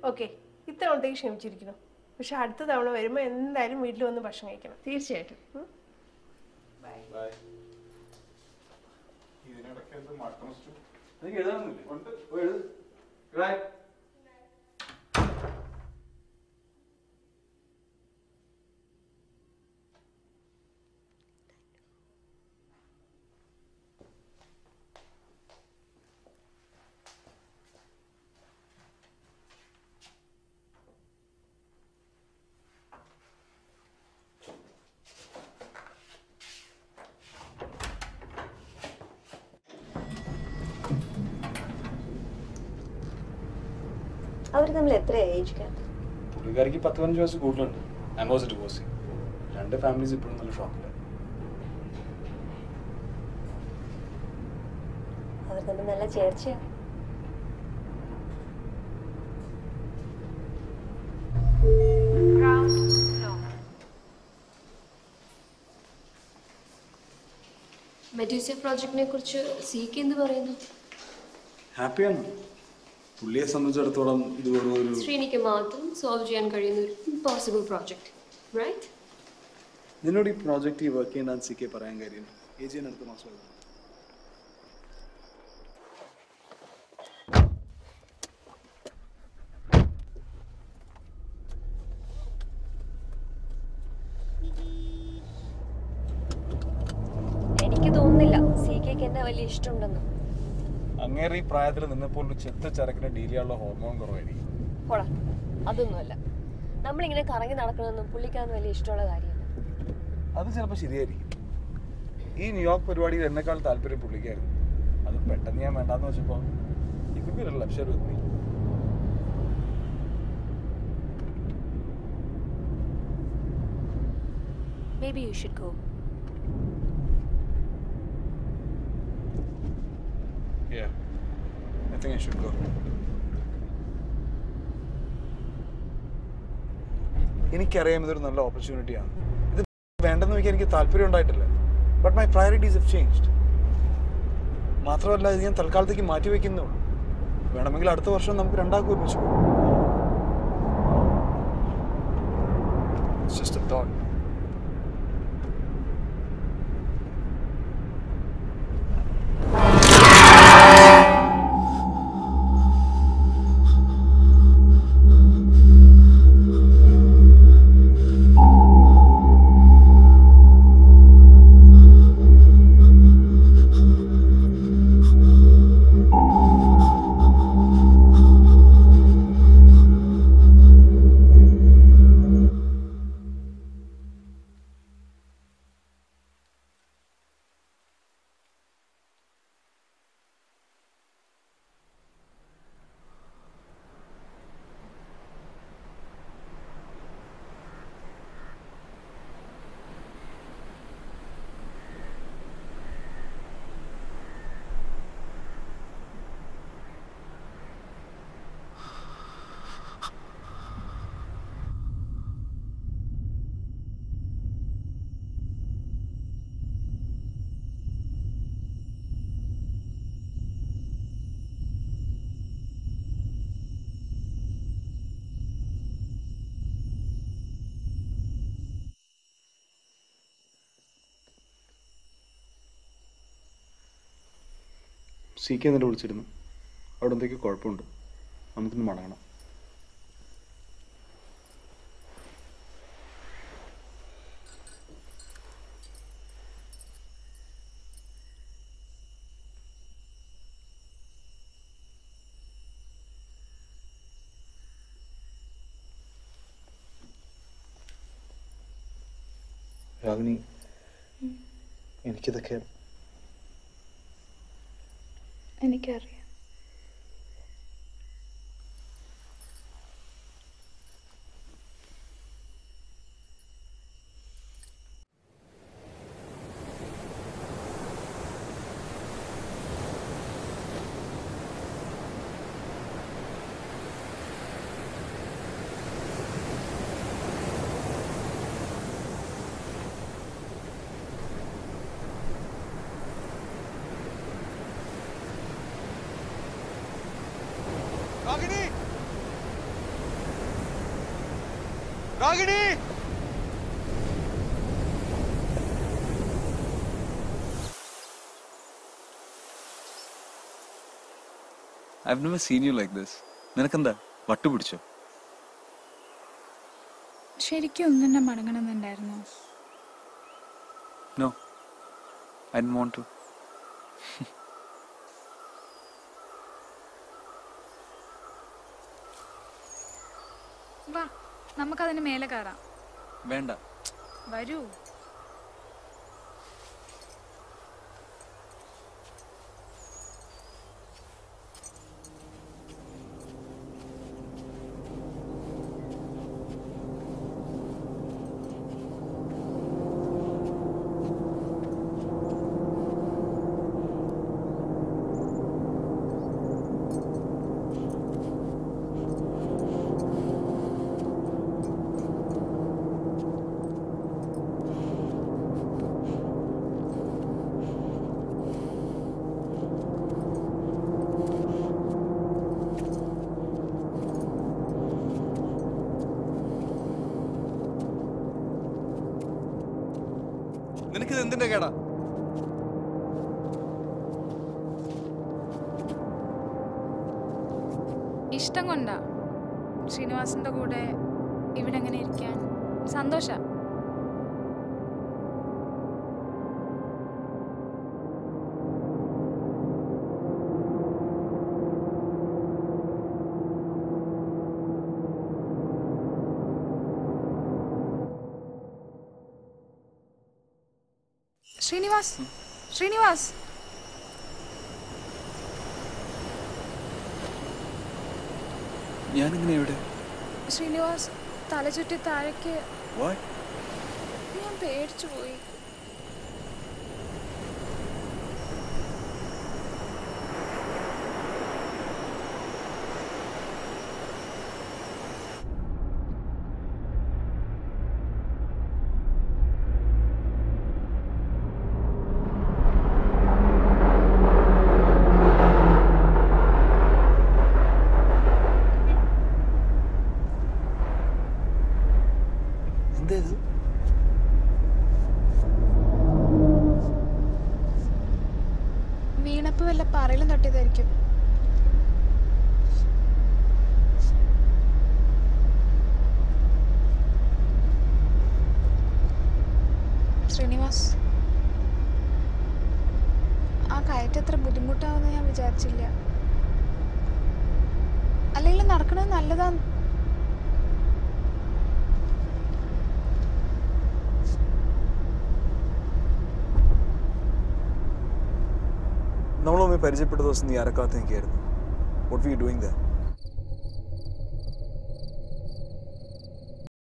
Okay ഇത്തവണത്തേക്ക് ക്ഷമിച്ചിരിക്കുന്നു പക്ഷെ അടുത്ത തവണ വരുമ്പോൾ എന്തായാലും വീട്ടിൽ വന്ന് ഭക്ഷണം കഴിക്കണം തീർച്ചയായിട്ടും ഇതിനിടയ്ക്ക് എന്ത് മട്ടൺ സ്റ്റൂ എനിക്ക് എഴുതാനൊന്നുമില്ലേ ഉണ്ട് ഓ, എഴുത് Right. അവർ തമ്മിൽ എത്ര ഏജ് ഗ്യാപ്പ് പുള്ളിക്കാരിക്ക് പത്ത് പതിനഞ്ച് വയസ്സ് കൂടുതലുണ്ട് ആൻഡ് വാസ് ഡിവോഴ്സ് രണ്ട് ഫാമിലീസ് ഇപ്പോഴും നല്ല ഷോക്കില്ല അവർ തമ്മിൽ നല്ല ചേർച്ചയാണ് മെഡ്യൂസിയ പ്രോജക്റ്റിനെ കുറിച്ച് സി കെ എന്ത് പറയുന്നു ഹാപ്പിയാണ് പുള്ളിയെ സംബന്ധിച്ചിടത്തോളം ഇത് വെറും ഒരു ശ്രീനിക്ക് മാത്രം സോൾവ് ചെയ്യാൻ കഴിയുന്ന ഒരു ഇമ്പോസിബിൾ പ്രോജക്റ്റ് റൈറ്റ് നിന്നോട് ഈ പ്രോജക്റ്റ് ഈ വർക്ക് ചെയ്യാൻ സി കെ പറയാൻ കാര്യം ഏജ് ചെയ്യാൻ അടുത്ത മാസം എനിക്ക് തോന്നുന്നില്ല സി കെക്ക് എന്നെ വലിയ ഇഷ്ടമുണ്ടെന്ന് അങ്ങേറെ ഈ പ്രായത്തിൽ നിന്നപ്പോൾ ഒരു ചെത്ത ചരക്കിനെ ഡീൽ ചെയ്യാനുള്ള ഹോർമോൺ കുറവായിരിക്കും പോടാ അതൊന്നുമല്ല നമ്മളിങ്ങനെ കറങ്ങി നടക്കണമെന്നും പുള്ളിക്കാന്ന് വലിയ ഇഷ്ടമുള്ള കാര്യമല്ല അത് ചിലപ്പോൾ ശരിയായിരിക്കും ഈ ന്യൂയോർക്ക് പരിപാടിയിൽ എന്നെക്കാൾ താല്പര്യം പുള്ളിക്കായിരുന്നു അത് പെട്ടെന്ന് ഞാൻ വേണ്ടാന്ന് വെച്ചപ്പോൾ ഇതൊക്കെ ഒരു ലക്ഷം രൂപ Maybe you should go. Yeah, I think I should go. എനിക്കറിയാം ഇതൊരു നല്ല ഓപ്പർച്യൂണിറ്റിയാണ് ഇത് വേണ്ടെന്ന് വയ്ക്കാൻ എനിക്ക് താല്പര്യം ഉണ്ടായിട്ടില്ല but my priorities have changed മാത്രമല്ല ഇത് ഞാൻ തൽക്കാലത്തേക്ക് മാറ്റി വയ്ക്കുന്നേ ഉള്ളൂ വേണമെങ്കിൽ അടുത്ത വർഷം നമുക്ക് രണ്ടാക്കും ഒരുമിച്ച് പോകാം It's just a thought. C K എന്നിട്ട് വിളിച്ചിരുന്നു അവിടെ എന്തൊക്കെയോ കുഴപ്പമുണ്ട് നമുക്കിന്ന് മടങ്ങണം രാഗിനി എനിക്കിതൊക്കെ എനിക്കറിയാം Ragini I've never seen you like this. നിനക്കെന്താ വട്ടു പിടിച്ചോ ശരിക്കും ഒന്നും തന്നെ മടങ്ങണമെന്നുണ്ടായിരുന്നോ നോ ഐ വോണ്ട് ടു വാ നമുക്കതിന് മേലെ കയറാം വേണ്ട വരൂ നിനക്കിത് എന്തിന്റെ കേടാ ഇഷ്ടം കൊണ്ടാ ശ്രീനിവാസിന്റെ കൂടെ ഇവിടെ എങ്ങനെ ഇരിക്കാൻ സന്തോഷ ശ്രീനിവാസ് ശ്രീനിവാസ് ഞാനിങ്ങനെ എവിടെ ശ്രീനിവാസ് തലചുറ്റി താഴേക്ക് വാട്ട് ഞാൻ പേടിച്ചു പോയി എന്താ ഇത് വീണപ്പ് വല്ല പറയിലും തട്ടിയതായിരിക്കും ശ്രീനിവാസ് ആ കയറ്റം എത്ര ബുദ്ധിമുട്ടാവുമെന്ന് ഞാൻ വിചാരിച്ചില്ല അല്ലെങ്കിൽ നടക്കണത് നല്ലതാന്ന് നമ്മൾ തമ്മിൽ പരിചയപ്പെട്ട ദിവസം നീ അരക്കാത്ത എനിക്കായിരുന്നു വാട്ട് വി ഡൂയിങ് ദ